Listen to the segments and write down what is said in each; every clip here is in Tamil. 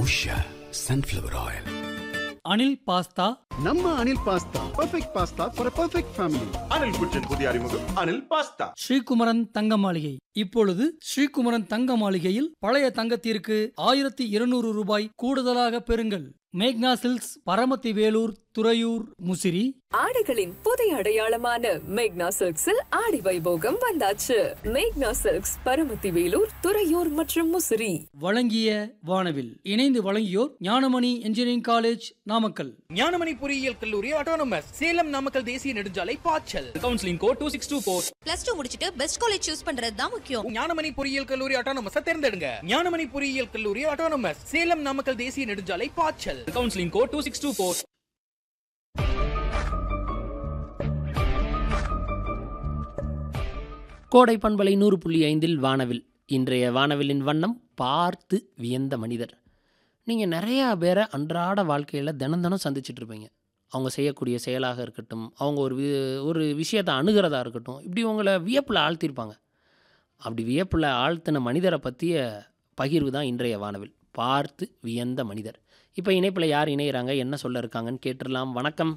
Usha sunflower oil Anil pasta நம்ம Anil pasta perfect pasta for perfect family Anil kitchen புதிய அறிமுகம் அனில் பாஸ்தா ஸ்ரீகுமரன் தங்க மாளிகை இப்பொழுது ஸ்ரீகுமரன் தங்க மாளிகையில் பழைய தங்கத்திற்கு ஆயிரத்தி இருநூறு ரூபாய் கூடுதலாக பெறுங்கள் மேக்னா சில்க்ஸ் பரமத்தி வேலூர் துறையூர் முசிறி ஆடைகளின் புதிய அடையாளமான மேக்னா சில்க்ஸில் ஆடி வைபோகம் வந்தாச்சு மேக்னா சில்க்ஸ் பரமத்தி வேலூர் துறையூர் மற்றும் முசிறி வழங்கிய வானவில் இணைந்து வழங்கியோர் ஞானமணி இன்ஜினியரிங் காலேஜ் நாமக்கல் ஞானமணி பொறியியல் கல்லூரி ஆட்டோனமஸ் சேலம் நாமக்கல் தேசிய நெடுஞ்சாலை பாய்ச்சல் counselling code two six two four plus two முடிச்சிட்டு பெஸ்ட் காலேஜ் சூஸ் பண்றது தான் முக்கியம் ஞானமணி பொறியியல் கல்லூரி ஆட்டோனமஸ் தேர்ந்தெடுங்க ஞானமணி பொறியியல் கல்லூரி ஆட்டோனமஸ் சேலம் நாமக்கல் தேசிய நெடுஞ்சாலை பாய்ச்சல் counselling code two six two four கோடை பண்பலை நூறு புள்ளி ஐந்தில் வானவில் இன்றைய வானவிலின் வண்ணம் பார்த்து வியந்த மனிதர் நீங்கள் நிறையா பேரை அன்றாட வாழ்க்கையில் தினம் தினம் சந்திச்சுட்டு இருப்பீங்க அவங்க செய்யக்கூடிய செயலாக இருக்கட்டும் அவங்க ஒரு வி ஒரு விஷயத்தை அணுகிறதா இருக்கட்டும் இப்படி உங்களை வியப்பில் ஆழ்த்திருப்பாங்க அப்படி வியப்பில் ஆழ்த்தின மனிதரை பற்றிய பகிர்வு தான் இன்றைய வானவில் பார்த்து வியந்த மனிதர் இப்போ இணைப்பில் யார் இணையிறாங்க என்ன சொல்ல இருக்காங்கன்னு கேட்டுடலாம் வணக்கம்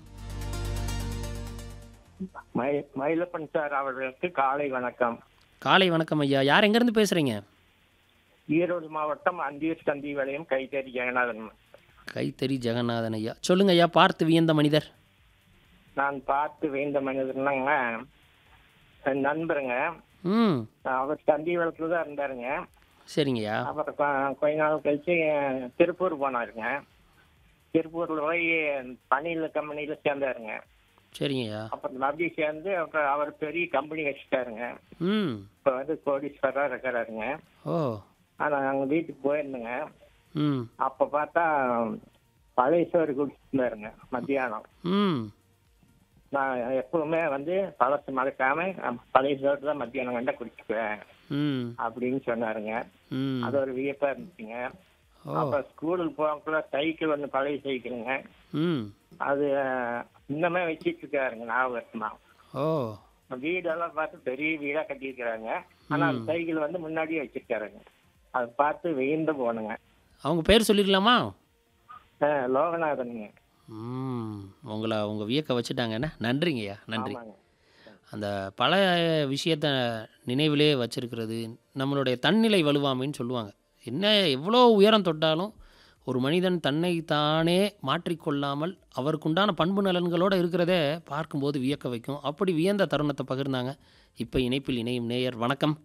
மயி- மயிலப்பன் சார் அவர்களுக்கு காலை வணக்கம் காலை வணக்கம் ஐயா யார் எங்கேருந்து பேசுகிறீங்க ஈரோடு மாவட்டம் அந்தியூர் சந்தி வளையம் கைத்தறி ஜெகநாதன் கைத்தறி ஜெகநாதன் ஐயா சொல்லுங்க ஐயா பார்த்து வியந்த மனிதர் நான் பார்த்து வேந்த மனிதர்னாங்க என் நண்பருங்க ம் அவர் சந்தி வளத்துல தான் இருந்தாருங்க சரிங்கய்யா அவர் கொ- கொஞ்ச நாள் கழிச்சு அஹ், திருப்பூர் போனாருங்க திருப்பூர்ல போய் பணியில கம்பெனியில சேர்ந்தாருங்க சரிங்கய்யா அப்புறம் மறுபடியும் சேர்ந்து அப்புறம் அவர் பெரிய கம்பெனி வச்சுட்டாருங்க ம் இப்ப வந்து கோடீஸ்வரா இருக்கிறாருங்க ஓ ஆனா நாங்க வீட்டுக்கு போயிருந்தோங்க ம் அப்ப பார்த்தா பழைய சோறு குடிச்சிருந்தாருங்க மத்தியானம் ம் நான் எப்பவுமே வந்து பழசு மறக்காம நான் பழைய சோறு தான் மத்தியானம் கண்டா குடிச்சுக்குவேன் ம் அப்படின்னு சொன்னாருங்க ம் அது ஒரு வியப்பா இருந்துச்சுங்க ஓ அப்ப ஸ்கூலுக்கு போகக்குள்ள சைக்கிள் ஒன்று பழைய சைக்கிளுங்க ம் அது அஹ், இன்னுமே வச்சிட்டு இருக்காருங்க ஞாபகமா ஓ வீடெல்லாம் பார்த்து பெரிய வீடா கட்டியிருக்கிறாங்க ஆனா அந்த சைக்கிள் வந்து முன்னாடியே வச்சிருக்காருங்க அதை பார்த்து வியந்து போனுங்க அவங்க பேர் சொல்லிடலாமா அஹ், லோகநாதனுங்க ம் உங்களை உங்க வியக்க வச்சுட்டாங்க என்ன நன்றிங்கய்யா நன்றி ஆமாங்க அந்த பழைய விஷயத்த நினைவிலே வச்சிருக்கிறது நம்மளுடைய தன்னிலை வலுவாமைன்னு சொல்லுவாங்க என்ன எவ்வளோ உயரம் தொட்டாலும் ஒரு மனிதன் தன்னை தானே மாற்றிக்கொள்ளாமல் அவருக்குண்டான பண்பு நலன்களோடு இருக்கிறதே பார்க்கும்போது வியக்க வைக்கும் அப்படி வியந்த தருணத்தை பகிர்ந்தாங்க இப்போ இணைப்பில் இணையும் நேயர் வணக்கம்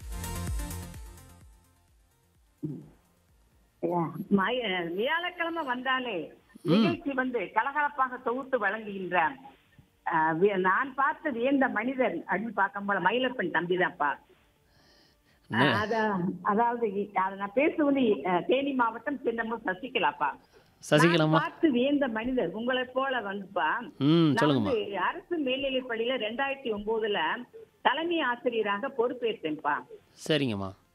மய- வியாழக்கிழமை வந்தாலே நிகழ்ச்சி வந்து கலகலப்பாக தொகுத்து வழங்குகின்ற அஹ், வி- நான் பார்த்து வியந்த மனிதர் அப்படின்னு பார்க்கும்போது மயிலப்பன் தம்பிதான்ப்பா நே- அத- அதாவது இ- அத நான் பேசுவது அஹ், தேனி மாவட்டம் சின்னமும் சசிகலாப்பா சசிகலாமா நான் பார்த்து வியந்த மனிதர் உங்களை போல வந்துப்பா ம் நான் சொல்லுங்கம்மா வந்து அரசு மேல்நிலைப் பள்ளியில ரெண்டாயிரத்தி ஒன்பதுல தலைமை ஆசிரியராக பொறுப்பேற்றேன்ப்பா சரிங்கம்மா